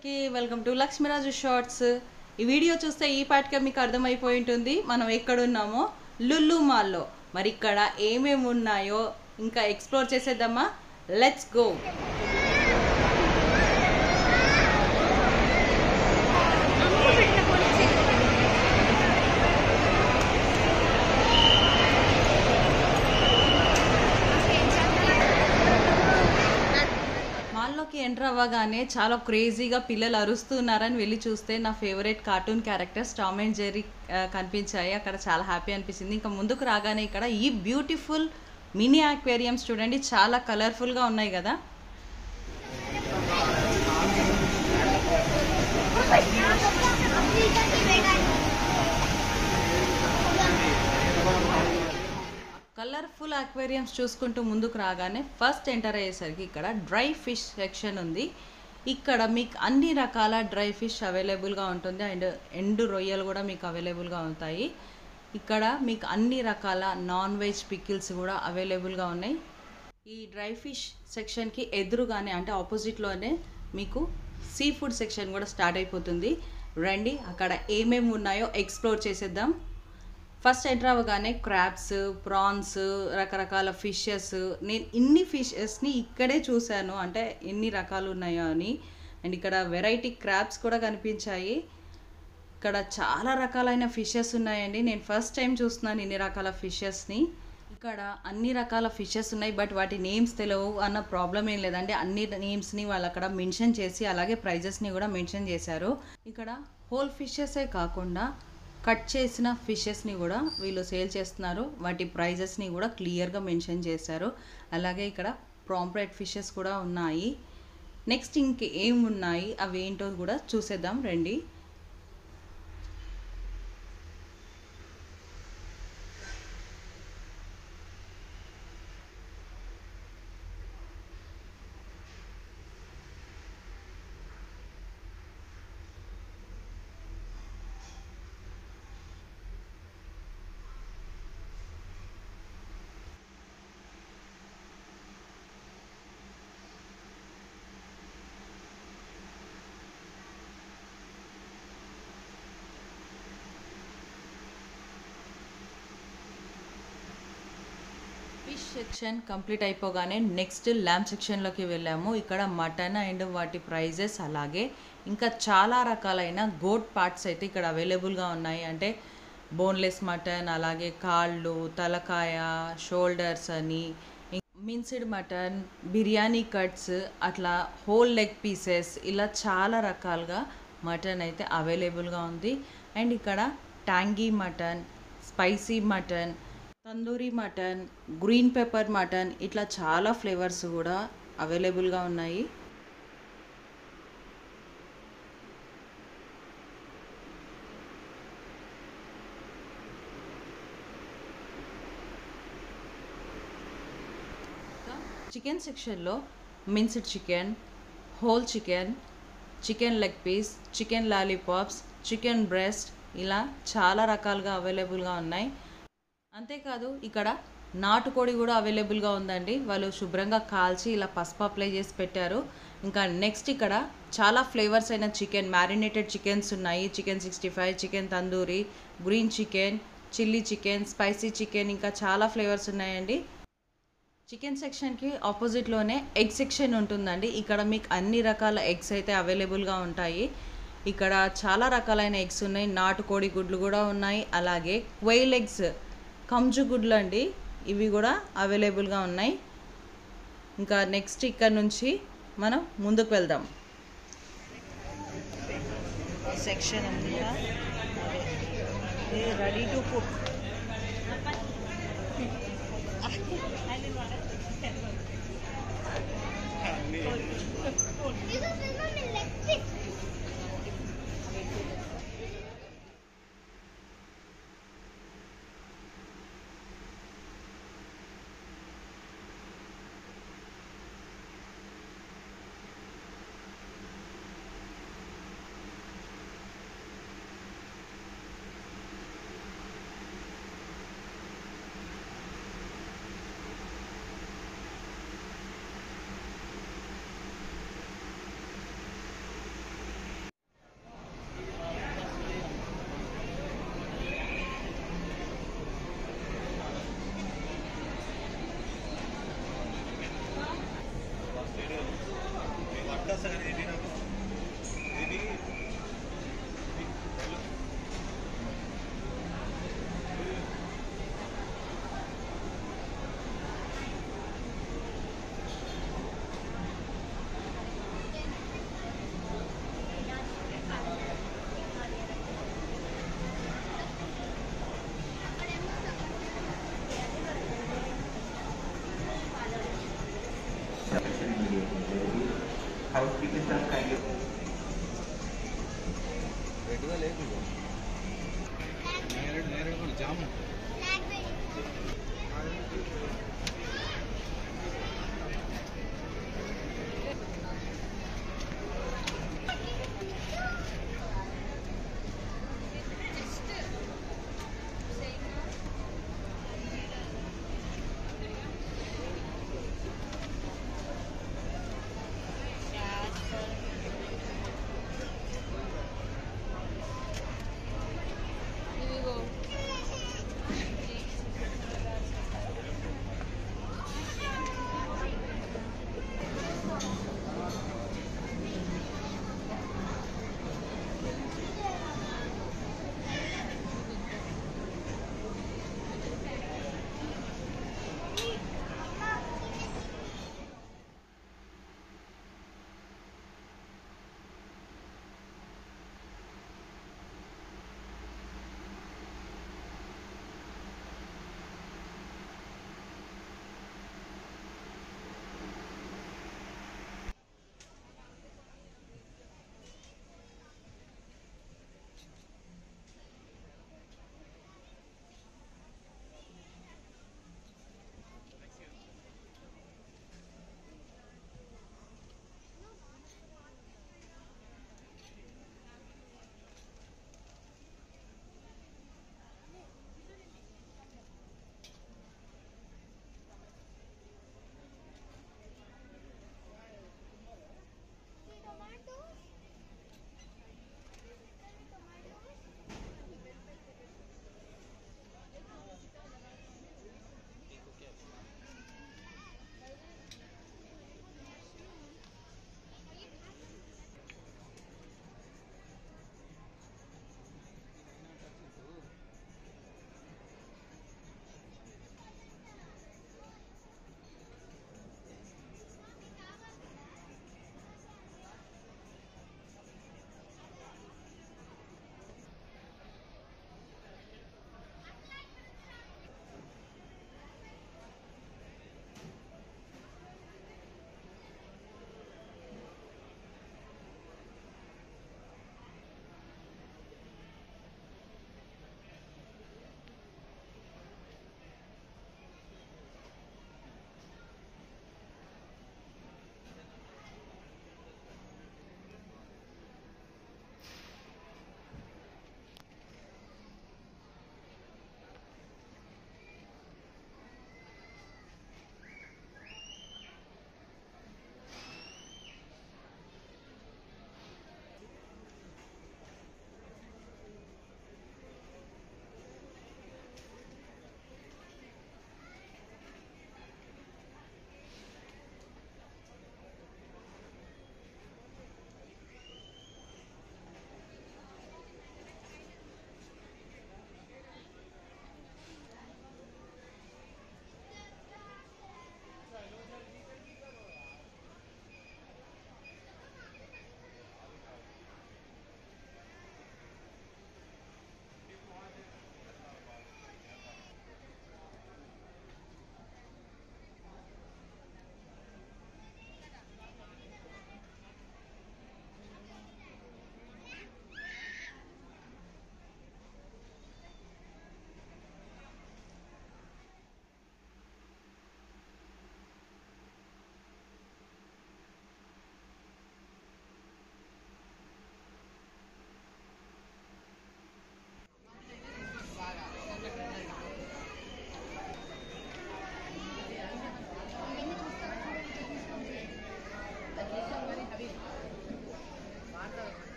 అందరికీ welcome to Lakshmiraju shorts ఈ video చూస్తే ఈ పాటికే మీకు అర్థమైపోయి ఉంటుంది మనం ఎక్కడున్నామో లుల్లు మాల్లో మరి ఇక్కడ ఏమేమి ఉన్నాయో ఇంకా ఎక్స్ప్లోర్ చేసేద్దామా లెట్స్ గో మాల్లోకి ఎంటర్ అవ్వగానే చాలా క్రేజీగా పిల్లలు అరుస్తున్నారని వెళ్ళి చూస్తే నా favourite cartoon characters Tom and Jerry కనిపించాయి అక్కడ చాలా హ్యాపీ అనిపించింది ఇంకా ముందుకు రాగానే ఇక్కడ ఈ బ్యూటిఫుల్ మినీ ఆక్వేరియంస్ చూడండి చాలా కలర్ఫుల్గా ఉన్నాయి కదా కలర్ఫుల్ అక్వేరియంస్ చూసుకుంటూ ముందుకు రాగానే ఫస్ట్ ఎంటర్ అయ్యేసరికి ఇక్కడ డ్రై ఫిష్ సెక్షన్ ఉంది ఇక్కడ మీకు అన్ని రకాల డ్రై ఫిష్ అవైలబుల్గా ఉంటుంది అండ్ ఎండు రొయ్యలు కూడా మీకు అవైలబుల్గా ఉంటాయి ఇక్కడ మీకు అన్ని రకాల నాన్ వెజ్ పికిల్స్ కూడా అవైలబుల్గా ఉన్నాయి ఈ డ్రై ఫిష్ సెక్షన్కి ఎదురుగానే అంటే ఆపోజిట్లోనే మీకు సీ ఫుడ్ సెక్షన్ కూడా స్టార్ట్ అయిపోతుంది రండి అక్కడ ఏమేమి ఉన్నాయో ఎక్స్ప్లోర్ చేసేద్దాం ఫస్ట్ ఎంటర్ అవ్వగానే క్రాబ్స్ ప్రాన్స్ రకరకాల ఫిషెస్ నేను ఇన్ని ఫిషెస్ని ఇక్కడే చూశాను అంటే ఎన్ని రకాలు ఉన్నాయో అని అండ్ ఇక్కడ వెరైటీ క్రాబ్స్ కూడా కనిపించాయి ఇక్కడ చాలా రకాలైన ఫిషెస్ ఉన్నాయండి నేను ఫస్ట్ టైం చూస్తున్నాను ఇన్ని రకాల ఫిషెస్ని ఇక్కడ అన్ని రకాల ఫిషెస్ ఉన్నాయి బట్ వాటి నేమ్స్ తెలియవు అన్న ప్రాబ్లం ఏం లేదండి అన్ని నేమ్స్ని వాళ్ళు అక్కడ మెన్షన్ చేసి అలాగే ప్రైజెస్ని కూడా మెన్షన్ చేశారు ఇక్కడ హోల్ ఫిషెసే కాకుండా కట్ చేసిన ఫిషెస్ని కూడా వీళ్ళు సేల్ చేస్తున్నారు వాటి ప్రైజెస్ని కూడా క్లియర్గా మెన్షన్ చేశారు అలాగే ఇక్కడ ప్రాంప్రెట్ ఫిషెస్ కూడా ఉన్నాయి నెక్స్ట్ ఇంక ఏం ఉన్నాయి అవి ఏంటో కూడా చూసేద్దాం రండి ఫిష్ సెక్షన్ కంప్లీట్ అయిపోగానే నెక్స్ట్ ల్యాంప్ సెక్షన్లోకి వెళ్ళాము ఇక్కడ మటన్ అండ్ వాటి ప్రైజెస్ అలాగే ఇంకా చాలా రకాలైన గోట్ పార్ట్స్ అయితే ఇక్కడ అవైలబుల్గా ఉన్నాయి అంటే బోన్లెస్ మటన్ అలాగే కాళ్ళు తలకాయ షోల్డర్స్ అని మిన్స్డ్ మటన్ బిర్యానీ కట్స్ అట్లా హోల్ లెగ్ పీసెస్ ఇలా చాలా రకాలుగా మటన్ అయితే అవైలబుల్గా ఉంది అండ్ ఇక్కడ tangy mutton spicy mutton tandoori mutton green pepper mutton ఇట్లా చాలా ఫ్లేవర్స్ కూడా అవైలబుల్గా ఉన్నాయి చికెన్ సెక్షన్లో minced chicken whole chicken chicken leg piece chicken lollipops chicken breast ఇలా చాలా రకాలుగా అవైలబుల్గా ఉన్నాయి అంతేకాదు ఇక్కడ నాటుకోడి కూడా అవైలబుల్గా ఉందండి వాళ్ళు శుభ్రంగా కాల్చి ఇలా పసుపు అప్లై చేసి పెట్టారు ఇంకా నెక్స్ట్ ఇక్కడ చాలా ఫ్లేవర్స్ అయిన చికెన్ మ్యారినేటెడ్ చికెన్స్ ఉన్నాయి chicken sixty five chicken tandoori green chicken chilli chicken spicy chicken ఇంకా చాలా ఫ్లేవర్స్ ఉన్నాయండి చికెన్ సెక్షన్కి ఆపోజిట్లోనే ఎగ్ సెక్షన్ ఉంటుందండి ఇక్కడ మీకు అన్ని రకాల ఎగ్స్ అయితే అవైలబుల్గా ఉంటాయి ఇక్కడ చాలా రకాలైన ఎగ్స్ ఉన్నాయి నాటుకోడి గుడ్లు కూడా ఉన్నాయి అలాగే క్వైల్ ఎగ్స్ కంజు గుడ్లు అండి ఇవి కూడా అవైలబుల్గా ఉన్నాయి ఇంకా నెక్స్ట్ ఇక్కడ నుంచి మనం ముందుకు వెళ్దాం సెక్షన్ ఉంది రెడీ టు కుక్ నేరుగా లేదు నేరేడు నేరేడు కూడా జాము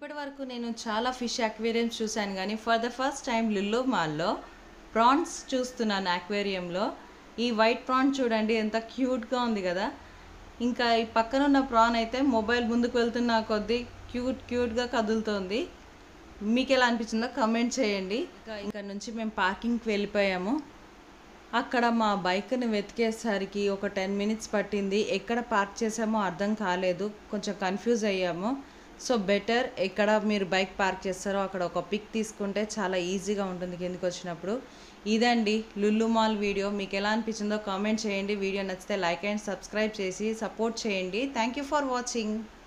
ఇప్పటి వరకు నేను చాలా ఫిష్ అక్వేరియంస్ చూశాను కానీ for the first time Lulu మాల్లో ప్రాన్స్ చూస్తున్నాను అక్వేరియంలో ఈ వైట్ ప్రాన్ చూడండి ఎంత క్యూట్గా ఉంది కదా ఇంకా ఈ పక్కన ఉన్న ప్రాన్ అయితే మొబైల్ ముందుకు వెళ్తున్న కొద్దీ క్యూట్ క్యూట్గా కదులుతోంది మీకు ఎలా అనిపించిందో కమెంట్ చేయండి ఇంకా ఇక్కడ నుంచి మేము పార్కింగ్కి వెళ్ళిపోయాము అక్కడ మా బైక్ని వెతికేసరికి ఒక టెన్ మినిట్స్ పట్టింది ఎక్కడ పార్క్ చేసామో అర్థం కాలేదు కొంచెం కన్ఫ్యూజ్ అయ్యాము సో బెటర్ ఎక్కడ మీరు బైక్ పార్క్ చేస్తారో అక్కడ ఒక పిక్ తీసుకుంటే చాలా ఈజీగా ఉంటుంది కిందకి వచ్చినప్పుడు ఇదండి లుల్లు మాల్ వీడియో మీకు ఎలా అనిపించిందో కామెంట్ చేయండి వీడియో నచ్చితే లైక్ అండ్ సబ్స్క్రైబ్ చేసి సపోర్ట్ చేయండి థ్యాంక్ యూ ఫర్ వాచింగ్